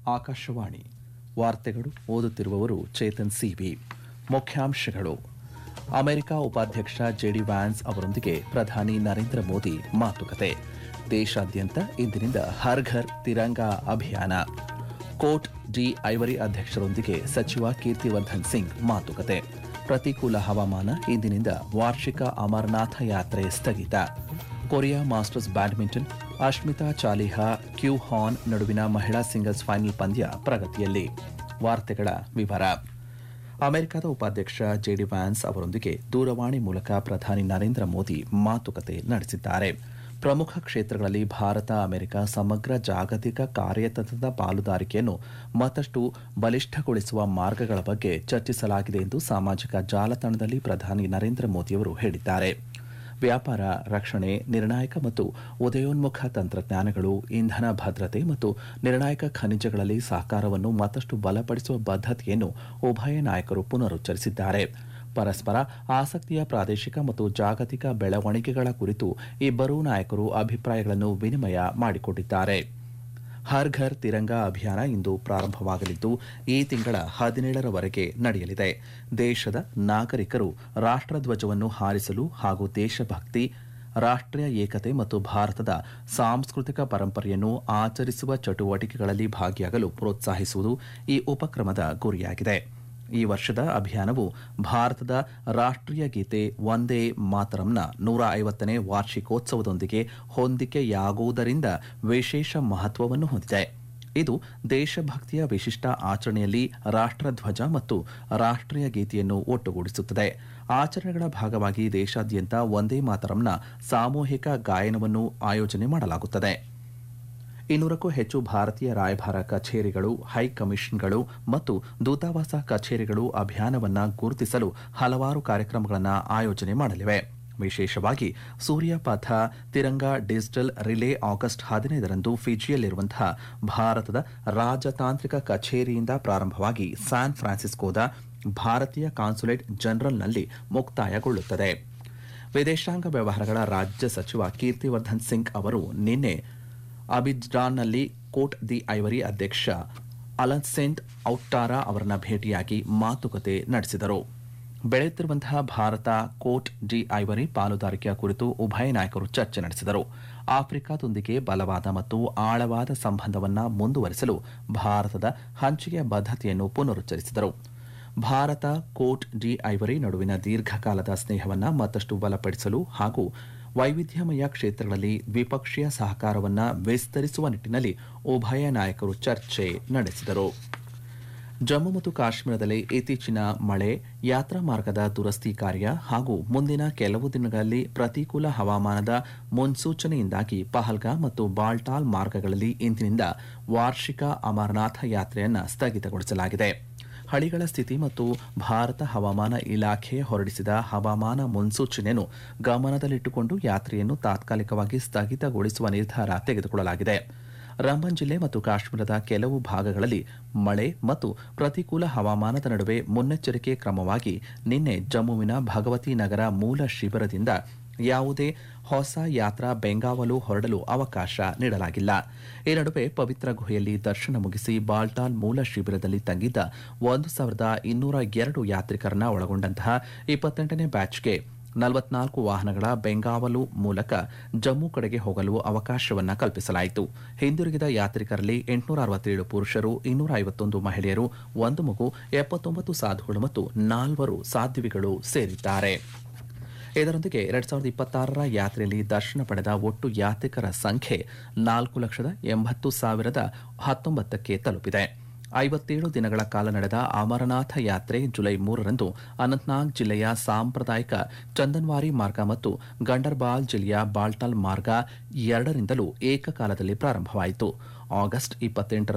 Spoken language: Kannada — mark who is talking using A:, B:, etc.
A: ಆಕಾಶವಾಣಿ ವಾರ್ತೆಗಳು ಓದುತ್ತಿರುವವರು ಚೇತನ್ ಸಿವಿ ಮುಖ್ಯಾಂಶಗಳು ಅಮೆರಿಕ ಉಪಾಧ್ಯಕ್ಷ ಜೆಡಿ ವ್ಯಾನ್ಸ್ ಅವರೊಂದಿಗೆ ಪ್ರಧಾನಿ ನರೇಂದ್ರ ಮೋದಿ ಮಾತುಕತೆ ದೇಶಾದ್ಯಂತ ಇಂದಿನಿಂದ ಹರ್ ಘರ್ ತಿರಂಗಾ ಅಭಿಯಾನ ಕೋಟ್ ಡಿ ಐವರಿ ಅಧ್ಯಕ್ಷರೊಂದಿಗೆ ಸಚಿವ ಕೀರ್ತಿವರ್ಧನ್ ಸಿಂಗ್ ಮಾತುಕತೆ ಪ್ರತಿಕೂಲ ಹವಾಮಾನ ಇಂದಿನಿಂದ ವಾರ್ಷಿಕ ಅಮರನಾಥ ಯಾತ್ರೆ ಸ್ಥಗಿತ Korea Masters badminton Ashmita Chaliha ಕ್ಯೂ ಹಾನ್ ನಡುವಿನ ಮಹಿಳಾ ಸಿಂಗಲ್ಸ್ ಫೈನಲ್ ಪಂದ್ಯ ಪ್ರಗತಿಯಲ್ಲಿ ವಾರ್ತೆಗಳ ವಿವರ ಅಮೆರಿಕದ ಉಪಾಧ್ಯಕ್ಷ ಜೆಡಿ ವ್ಯಾನ್ಸ್ ಅವರೊಂದಿಗೆ ದೂರವಾಣಿ ಮೂಲಕ ಪ್ರಧಾನಿ ನರೇಂದ್ರ ಮೋದಿ ಮಾತುಕತೆ ನಡೆಸಿದ್ದಾರೆ ಪ್ರಮುಖ ಕ್ಷೇತ್ರಗಳಲ್ಲಿ ಭಾರತ ಅಮೆರಿಕ ಸಮಗ್ರ ಜಾಗತಿಕ ಕಾರ್ಯತಂತ್ರದ ಪಾಲುದಾರಿಕೆಯನ್ನು ಮತ್ತಷ್ಟು ಬಲಿಷ್ಠಗೊಳಿಸುವ ಮಾರ್ಗಗಳ ಬಗ್ಗೆ ಚರ್ಚಿಸಲಾಗಿದೆ ಎಂದು ಸಾಮಾಜಿಕ ಜಾಲತಾಣದಲ್ಲಿ ಪ್ರಧಾನಿ ನರೇಂದ್ರ ಮೋದಿಯವರು ಹೇಳಿದ್ದಾರೆ ವ್ಯಾಪಾರ ರಕ್ಷಣೆ ನಿರ್ಣಾಯಕ ಮತ್ತು ಉದಯೋನ್ಮುಖ ತಂತ್ರಜ್ಞಾನಗಳು ಇಂಧನ ಭದ್ರತೆ ಮತ್ತು ನಿರ್ಣಾಯಕ ಖನಿಜಗಳಲ್ಲಿ ಸಹಕಾರವನ್ನು ಮತ್ತಷ್ಟು ಬಲಪಡಿಸುವ ಬದ್ಧತೆಯನ್ನು ಉಭಯ ನಾಯಕರು ಪುನರುಚ್ಚರಿಸಿದ್ದಾರೆ ಪರಸ್ಪರ ಆಸಕ್ತಿಯ ಪ್ರಾದೇಶಿಕ ಮತ್ತು ಜಾಗತಿಕ ಬೆಳವಣಿಗೆಗಳ ಕುರಿತು ಇಬ್ಬರೂ ನಾಯಕರು ಅಭಿಪ್ರಾಯಗಳನ್ನು ವಿನಿಮಯ ಮಾಡಿಕೊಂಡಿದ್ದಾರೆ ಹರ್ ಘರ್ ತಿರಂಗಾ ಅಭಿಯಾನ ಇಂದು ಪ್ರಾರಂಭವಾಗಲಿದ್ದು ಈ ತಿಂಗಳ ಹದಿನೇಳರವರೆಗೆ ನಡೆಯಲಿದೆ ದೇಶದ ನಾಗರಿಕರು ರಾಷ್ಟ್ರಧ್ವಜವನ್ನು ಹಾರಿಸಲು ಹಾಗೂ ದೇಶಭಕ್ತಿ ರಾಷ್ಟ್ರೀಯ ಏಕತೆ ಮತ್ತು ಭಾರತದ ಸಾಂಸ್ಕೃತಿಕ ಪರಂಪರೆಯನ್ನು ಆಚರಿಸುವ ಚಟುವಟಿಕೆಗಳಲ್ಲಿ ಭಾಗಿಯಾಗಲು ಪ್ರೋತ್ಸಾಹಿಸುವುದು ಈ ಉಪಕ್ರಮದ ಗುರಿಯಾಗಿದೆ ಈ ವರ್ಷದ ಅಭಿಯಾನವು ಭಾರತದ ರಾಷ್ಟ್ರೀಯ ಗೀತೆ ವಂದೇ ಮಾತರಂನ ನೂರ ಐವತ್ತನೇ ವಾರ್ಷಿಕೋತ್ಸವದೊಂದಿಗೆ ಹೊಂದಿಕೆಯಾಗುವುದರಿಂದ ವಿಶೇಷ ಮಹತ್ವವನ್ನು ಹೊಂದಿದೆ ಇದು ದೇಶಭಕ್ತಿಯ ವಿಶಿಷ್ಟ ಆಚರಣೆಯಲ್ಲಿ ರಾಷ್ಟ್ರಧ್ವಜ ಮತ್ತು ರಾಷ್ಟ್ರೀಯ ಗೀತೆಯನ್ನು ಒಟ್ಟುಗೂಡಿಸುತ್ತದೆ ಆಚರಣೆಗಳ ಭಾಗವಾಗಿ ದೇಶಾದ್ಯಂತ ವಂದೇ ಮಾತರಂನ ಸಾಮೂಹಿಕ ಗಾಯನವನ್ನು ಆಯೋಜನೆ ಮಾಡಲಾಗುತ್ತದೆ ಇನ್ನೂರಕ್ಕೂ ಹೆಚ್ಚು ಭಾರತೀಯ ರಾಯಭಾರ ಕಚೇರಿಗಳು ಹೈಕಮಿಷನ್ಗಳು ಮತ್ತು ದೂತಾವಾಸ ಕಚೇರಿಗಳು ಅಭಿಯಾನವನ್ನು ಗುರುತಿಸಲು ಹಲವಾರು ಕಾರ್ಯಕ್ರಮಗಳನ್ನು ಆಯೋಜನೆ ಮಾಡಲಿವೆ ವಿಶೇಷವಾಗಿ ಸೂರ್ಯಪಥ ತಿರಂಗ ಡಿಜಿಟಲ್ ರಿಲೇ ಆಗಸ್ಟ್ ಹದಿನೈದರಂದು ಫಿಜಿಯಲ್ಲಿರುವಂತಹ ಭಾರತದ ರಾಜತಾಂತ್ರಿಕ ಕಚೇರಿಯಿಂದ ಪ್ರಾರಂಭವಾಗಿ ಸ್ಯಾನ್ ಫ್ರಾನ್ಸಿಸ್ಕೋದ ಭಾರತೀಯ ಕಾನ್ಸುಲೇಟ್ ಜನರಲ್ನಲ್ಲಿ ಮುಕ್ತಾಯಗೊಳ್ಳುತ್ತದೆ ವಿದೇಶಾಂಗ ವ್ಯವಹಾರಗಳ ರಾಜ್ಯ ಸಚಿವ ಕೀರ್ತಿವರ್ಧನ್ ಸಿಂಗ್ ಅವರು ನಿನ್ನೆ ಅಬಿಜ್ಡಾನ್ನಲ್ಲಿ ಕೋಟ್ ದಿ ಐವರಿ ಅಧ್ಯಕ್ಷ ಅಲನ್ಸೆಂಟ್ ಔಟ್ಟಾರಾ ಅವರನ್ನ ಭೇಟಿಯಾಗಿ ಮಾತುಕತೆ ನಡೆಸಿದರು ಬೆಳೆಯುತ್ತಿರುವಂತಹ ಭಾರತ ಕೋಟ್ ಡಿ ಐವರಿ ಪಾಲುದಾರಿಕೆಯ ಕುರಿತು ಉಭಯ ನಾಯಕರು ಚರ್ಚೆ ನಡೆಸಿದರು ಆಫ್ರಿಕಾದೊಂದಿಗೆ ಬಲವಾದ ಮತ್ತು ಆಳವಾದ ಸಂಬಂಧವನ್ನು ಮುಂದುವರಿಸಲು ಭಾರತದ ಹಂಚಿಕೆಯ ಬದ್ಧತೆಯನ್ನು ಪುನರುಚ್ಚರಿಸಿದರು ಭಾರತ ಕೋಟ್ ಡಿ ಐವರಿ ನಡುವಿನ ದೀರ್ಘಕಾಲದ ಸ್ನೇಹವನ್ನು ಮತ್ತಷ್ಟು ಬಲಪಡಿಸಲು ಹಾಗೂ ವೈವಿಧ್ಯಮಯ ಕ್ಷೇತ್ರಗಳಲ್ಲಿ ದ್ವಿಪಕ್ಷೀಯ ಸಹಕಾರವನ್ನು ವಿಸ್ತರಿಸುವ ನಿಟ್ಟಿನಲ್ಲಿ ಉಭಯ ನಾಯಕರು ಚರ್ಚೆ ನಡೆಸಿದರು ಜಮ್ಮು ಮತ್ತು ಕಾಶ್ಮೀರದಲ್ಲಿ ಇತ್ತೀಚಿನ ಮಳೆ ಯಾತ್ರಾ ಮಾರ್ಗದ ದುರಸ್ತಿ ಕಾರ್ಯ ಹಾಗೂ ಮುಂದಿನ ಕೆಲವು ದಿನಗಳಲ್ಲಿ ಪ್ರತಿಕೂಲ ಹವಾಮಾನದ ಮುನ್ಸೂಚನೆಯಿಂದಾಗಿ ಪಹಲ್ಗಾಮ್ ಮತ್ತು ಬಾಲ್ಟಾಲ್ ಮಾರ್ಗಗಳಲ್ಲಿ ಇಂದಿನಿಂದ ವಾರ್ಷಿಕ ಅಮರನಾಥ ಯಾತ್ರೆಯನ್ನು ಸ್ಥಗಿತಗೊಳಿಸಲಾಗಿದೆ ಹಳಿಗಳ ಸ್ಥಿತಿ ಮತ್ತು ಭಾರತ ಹವಾಮಾನ ಇಲಾಖೆ ಹೊರಡಿಸಿದ ಹವಾಮಾನ ಮುನ್ಸೂಚನೆಯನ್ನು ಗಮನದಲ್ಲಿಟ್ಟುಕೊಂಡು ಯಾತ್ರೆಯನ್ನು ತಾತ್ಕಾಲಿಕವಾಗಿ ಸ್ಥಗಿತಗೊಳಿಸುವ ನಿರ್ಧಾರ ತೆಗೆದುಕೊಳ್ಳಲಾಗಿದೆ ರಂಬನ್ ಜಿಲ್ಲೆ ಮತ್ತು ಕಾಶ್ಮೀರದ ಕೆಲವು ಭಾಗಗಳಲ್ಲಿ ಮಳೆ ಮತ್ತು ಪ್ರತಿಕೂಲ ಹವಾಮಾನದ ನಡುವೆ ಮುನ್ನೆಚ್ಚರಿಕೆ ಕ್ರಮವಾಗಿ ನಿನ್ನೆ ಜಮ್ಮುವಿನ ಭಗವತಿ ನಗರ ಮೂಲ ಶಿಬಿರದಿಂದ ಯಾವುದೇ ಹೊಸ ಯಾತ್ರಾ ಬೆಂಗಾವಲು ಹೊರಡಲು ಅವಕಾಶ ನೀಡಲಾಗಿಲ್ಲ ಈ ನಡುವೆ ಪವಿತ್ರ ಗುಹೆಯಲ್ಲಿ ದರ್ಶನ ಮುಗಿಸಿ ಬಾಲ್ಟಾಲ್ ಮೂಲ ಶಿಬಿರದಲ್ಲಿ ತಂಗಿದ್ದ ಒಂದು ಸಾವಿರದ ಇನ್ನೂರ ಎರಡು ಯಾತ್ರಿಕರನ್ನ ಒಳಗೊಂಡಂತಹ ಇಪ್ಪತ್ತೆಂಟನೇ ಬ್ಯಾಚ್ಗೆ ನಲವತ್ನಾಲ್ಕು ವಾಹನಗಳ ಬೆಂಗಾವಲು ಮೂಲಕ ಜಮ್ಮು ಕಡೆಗೆ ಹೋಗಲು ಅವಕಾಶವನ್ನ ಕಲ್ಪಿಸಲಾಯಿತು ಹಿಂದಿರುಗಿದ ಯಾತ್ರಿಕರಲ್ಲಿ ಎಂಟುನೂರ ಅರವತ್ತೇಳು ಪುರುಷರು ಇನ್ನೂರ ಐವತ್ತೊಂದು ಮಹಿಳೆಯರು ಒಂದು ಮಗು ಎಪ್ಪತ್ತೊಂಬತ್ತು ಸಾಧುಗಳು ಮತ್ತು ನಾಲ್ವರು ಸಾಧ್ವಿಗಳು ಸೇರಿದ್ದಾರೆ ಇದರೊಂದಿಗೆ ಎರಡ್ ಸಾವಿರದ ಇಪ್ಪತ್ತಾರರ ಯಾತ್ರೆಯಲ್ಲಿ ದರ್ಶನ ಪಡೆದ ಒಟ್ಟು ಯಾತ್ರಿಕರ ಸಂಖ್ಯೆ ನಾಲ್ಕು ಲಕ್ಷದ ಎಂಬತ್ತು ಸಾವಿರದ ಹತ್ತೊಂಬತ್ತಕ್ಕೆ ತಲುಪಿದೆ ಐವತ್ತೇಳು ದಿನಗಳ ಕಾಲ ನಡೆದ ಅಮರನಾಥ ಯಾತ್ರೆ ಜುಲೈ ಮೂರರಂದು ಅನಂತನಾಗ್ ಜಿಲ್ಲೆಯ ಸಾಂಪ್ರದಾಯಿಕ ಚಂದನ್ವಾರಿ ಮಾರ್ಗ ಮತ್ತು ಗಂಡರ್ಬಾಲ್ ಜಿಲ್ಲೆಯ ಬಾಲ್ಟಾಲ್ ಮಾರ್ಗ ಎರಡರಿಂದಲೂ ಏಕಕಾಲದಲ್ಲಿ ಪ್ರಾರಂಭವಾಯಿತು ಆಗಸ್ಟ್ ಇಪ್ಪತ್ತೆಂಟರ